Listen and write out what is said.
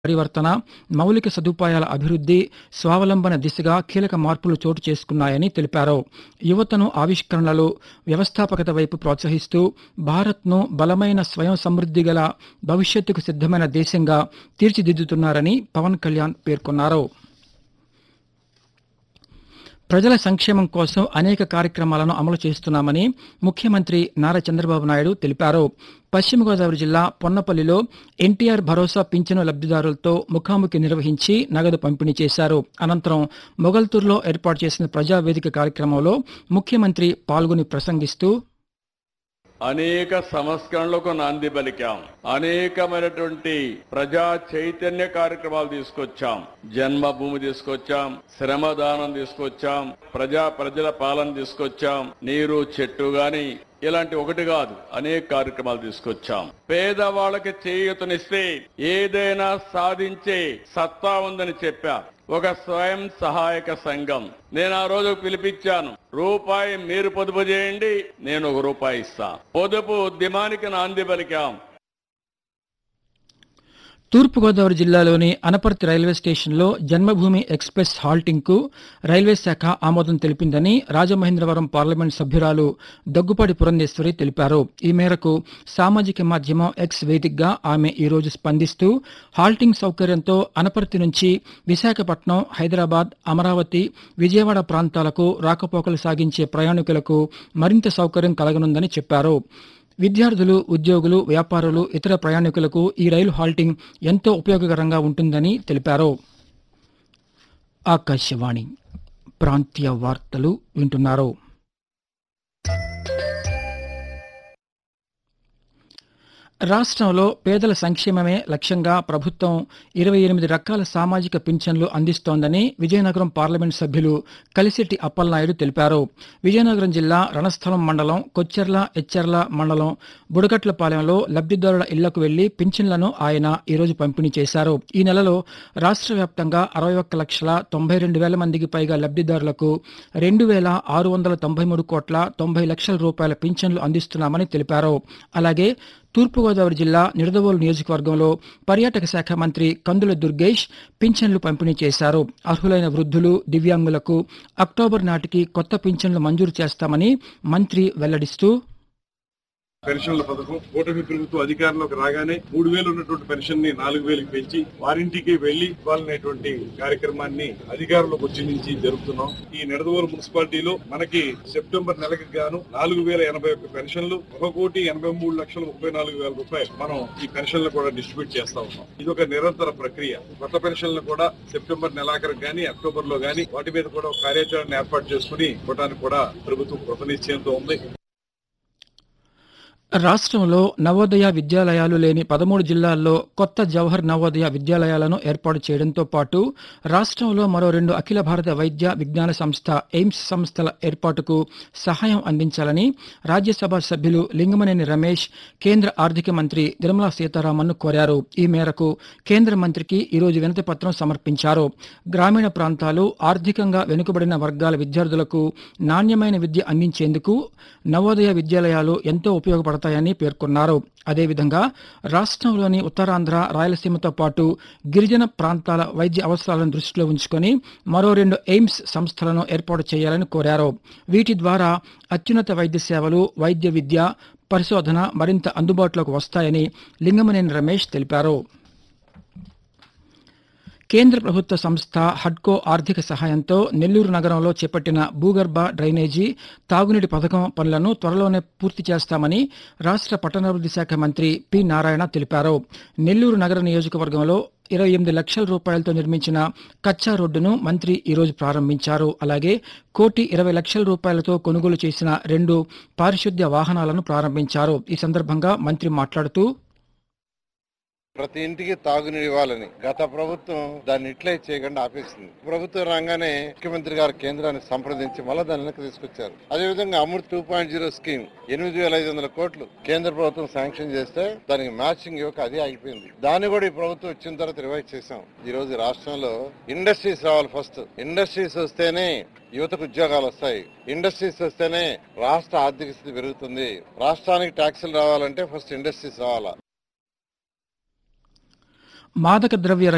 పరివర్తన మౌలిక సదుపాయాల అభివృద్ధి స్వావలంబన దిశగా కీలక మార్పులు చోటు చేసుకున్నాయని తెలిపారు యువతను ఆవిష్కరణలు వ్యవస్థాపకత వైపు ప్రోత్సహిస్తూ భారత్ను బలమైన స్వయం సమృద్ధి గల భవిష్యత్తుకు సిద్ధమైన దేశంగా తీర్చిదిద్దుతున్నారని పవన్ కళ్యాణ్ పేర్కొన్నారు ప్రజల సంక్షేమం కోసం అనేక కార్యక్రమాలను అమలు చేస్తున్నామని ముఖ్యమంత్రి నారా చంద్రబాబు నాయుడు తెలిపారు పశ్చిమ గోదావరి జిల్లా పొన్నపల్లిలో ఎన్టీఆర్ భరోసా పింఛను లబ్దిదారులతో ముఖాముఖి నిర్వహించి నగదు పంపిణీ చేశారు అనంతరం మొగల్తూరులో ఏర్పాటు చేసిన ప్రజావేదిక కార్యక్రమంలో ముఖ్యమంత్రి పాల్గొని ప్రసంగిస్తూ అనేక సంస్కరణలకు నాంది పలికాం అనేకమైనటువంటి ప్రజా చైతన్య కార్యక్రమాలు తీసుకొచ్చాం జన్మభూమి తీసుకొచ్చాం శ్రమదానం తీసుకొచ్చాం ప్రజా ప్రజల పాలన తీసుకొచ్చాం నీరు చెట్టు గాని ఇలాంటి ఒకటి కాదు అనేక కార్యక్రమాలు తీసుకొచ్చాం పేదవాళ్ళకి చేయూతనిస్తే ఏదైనా సాధించే సత్తా ఉందని చెప్పా ఒక స్వయం సహాయక సంఘం నేను ఆ రోజు పిలిపించాను రూపాయి మీరు పొదుపు చేయండి నేను ఒక రూపాయి ఇస్తా పొదుపు ఉద్యమానికి నాంది పలికాం తూర్పుగోదావరి జిల్లాలోని అనపర్తి రైల్వే స్టేషన్లో జన్మభూమి ఎక్స్ప్రెస్ హాల్టింగ్ కు రైల్వే శాఖ ఆమోదం తెలిపిందని రాజమహేంద్రవరం పార్లమెంట్ సభ్యురాలు దగ్గుపాటి పురంధేశ్వరి తెలిపారు ఈ మేరకు సామాజిక మాధ్యమం ఎక్స్ వేదికగా ఆమె ఈ రోజు స్పందిస్తూ హాల్టింగ్ సౌకర్యంతో అనపర్తి నుంచి విశాఖపట్నం హైదరాబాద్ అమరావతి విజయవాడ ప్రాంతాలకు రాకపోకలు సాగించే ప్రయాణికులకు మరింత సౌకర్యం కలగనుందని చెప్పారు విద్యార్థులు ఉద్యోగులు వ్యాపారులు ఇతర ప్రయాణికులకు ఈ రైలు హాల్టింగ్ ఎంతో ఉపయోగకరంగా ఉంటుందని తెలిపారు ఆకాశవాణి ప్రాంతీయ వార్తలు వింటున్నారు రాష్ట్రంలో పేదల సంక్షేమమే లక్ష్యంగా ప్రభుత్వం ఇరవై ఎనిమిది రకాల సామాజిక పింఛన్లు అందిస్తోందని విజయనగరం పార్లమెంట్ సభ్యులు కలిశెట్టి అప్పలనాయుడు తెలిపారు విజయనగరం జిల్లా రణస్థలం మండలం కొచ్చెర్ల ఎచ్చెర్ల మండలం బుడగట్లపాలెంలో లబ్దిదారుల ఇళ్లకు వెళ్లి పింఛన్లను ఆయన ఈరోజు పంపిణీ చేశారు ఈ నెలలో రాష్ట్ర వ్యాప్తంగా అరవై ఒక్క లక్షల తొంభై రెండు వేల మందికి పైగా లబ్దిదారులకు రెండు వేల ఆరు వందల తొంభై మూడు కోట్ల తొంభై లక్షల రూపాయల పింఛన్లు అందిస్తున్నామని తెలిపారు అలాగే తూర్పుగోదావరి జిల్లా నిడదవోలు నియోజకవర్గంలో పర్యాటక శాఖ మంత్రి కందుల దుర్గేష్ పింఛన్లు పంపిణీ చేశారు అర్హులైన వృద్ధులు దివ్యాంగులకు అక్టోబర్ నాటికి కొత్త పింఛన్లు మంజూరు చేస్తామని మంత్రి వెల్లడిస్తూ పెన్షన్ల పథకం కూటమి ప్రభుత్వం అధికారంలోకి రాగానే మూడు వేలు ఉన్నటువంటి పెన్షన్ ని నాలుగు వేలకు పెంచి వారింటికి వెళ్లి ఇవ్వాలనేటువంటి కార్యక్రమాన్ని అధికారంలోకి వచ్చి నుంచి జరుపుతున్నాం ఈ నిడదవోలు మున్సిపాలిటీలో మనకి సెప్టెంబర్ నెలకు గాను నాలుగు వేల ఎనభై ఒక్క పెన్షన్లు ఒక కోటి ఎనభై మూడు లక్షల ముప్పై నాలుగు వేల రూపాయలు మనం ఈ పెన్షన్లు కూడా డిస్ట్రిబ్యూట్ చేస్తా ఉన్నాం ఇది ఒక నిరంతర ప్రక్రియ కొత్త పెన్షన్లు కూడా సెప్టెంబర్ నెలాఖరు గాని అక్టోబర్ లో గాని వాటి మీద కూడా ఒక కార్యాచరణ ఏర్పాటు చేసుకుని ఇవ్వడానికి కూడా ప్రభుత్వం కృతనిశ్చయంతో ఉంది రాష్ట్రంలో నవోదయ విద్యాలయాలు లేని పదమూడు జిల్లాల్లో కొత్త జవహర్ నవోదయ విద్యాలయాలను ఏర్పాటు చేయడంతో పాటు రాష్ట్రంలో మరో రెండు అఖిల భారత వైద్య విజ్ఞాన సంస్థ ఎయిమ్స్ సంస్థల ఏర్పాటుకు సహాయం అందించాలని రాజ్యసభ సభ్యులు లింగమనేని రమేష్ కేంద్ర ఆర్థిక మంత్రి నిర్మలా సీతారామన్ను కోరారు ఈ మేరకు కేంద్ర మంత్రికి ఈరోజు వినతి పత్రం సమర్పించారు గ్రామీణ ప్రాంతాలు ఆర్థికంగా వెనుకబడిన వర్గాల విద్యార్థులకు నాణ్యమైన విద్య అందించేందుకు నవోదయ విద్యాలయాలు ఎంతో ఉపయోగపడతాయని పేర్కొన్నారు అదేవిధంగా రాష్ట్రంలోని ఉత్తరాంధ్ర రాయలసీమతో పాటు గిరిజన ప్రాంతాల వైద్య అవసరాలను దృష్టిలో ఉంచుకొని మరో రెండు ఎయిమ్స్ సంస్థలను ఏర్పాటు చేయాలని కోరారు వీటి ద్వారా అత్యున్నత వైద్య సేవలు వైద్య విద్య పరిశోధన మరింత అందుబాటులోకి వస్తాయని లింగమనేని రమేష్ తెలిపారు కేంద్ర ప్రభుత్వ సంస్థ హడ్కో ఆర్థిక సహాయంతో నెల్లూరు నగరంలో చేపట్టిన భూగర్భ డ్రైనేజీ తాగునీటి పథకం పనులను త్వరలోనే పూర్తి చేస్తామని రాష్ట్ర పట్టణాభివృద్ధి శాఖ మంత్రి పి నారాయణ తెలిపారు నెల్లూరు నగర నియోజకవర్గంలో ఇరవై ఎనిమిది లక్షల రూపాయలతో నిర్మించిన కచ్చా రోడ్డును మంత్రి ఈరోజు ప్రారంభించారు అలాగే కోటి ఇరవై లక్షల రూపాయలతో కొనుగోలు చేసిన రెండు పారిశుద్ధ్య వాహనాలను ప్రారంభించారు ఈ సందర్భంగా మంత్రి మాట్లాడుతూ ప్రతి ఇంటికి తాగునీరు ఇవ్వాలని గత ప్రభుత్వం దాన్ని ఇట్లే చేయకుండా ఆపేసింది ప్రభుత్వం రాగానే ముఖ్యమంత్రి గారు కేంద్రాన్ని సంప్రదించి మళ్ళీ దాన్ని వెనక్కి తీసుకొచ్చారు అదేవిధంగా Amrut two point zero scheme ఎనిమిది వేల ఐదు వందల కోట్లు కేంద్ర ప్రభుత్వం శాంక్షన్ చేస్తే దానికి మ్యాచింగ్ ఇవ్వక అది ఆగిపోయింది దాన్ని కూడా ఈ ప్రభుత్వం వచ్చిన తర్వాత రివైజ్ చేశాం ఈ రోజు రాష్ట్రంలో ఇండస్ట్రీస్ రావాలి ఫస్ట్ ఇండస్ట్రీస్ వస్తేనే యువతకు ఉద్యోగాలు వస్తాయి ఇండస్ట్రీస్ వస్తేనే రాష్ట్ర ఆర్థిక స్థితి పెరుగుతుంది రాష్ట్రానికి ట్యాక్సులు రావాలంటే ఫస్ట్ ఇండస్ట్రీస్ రావాలా మాదక ద్రవ్య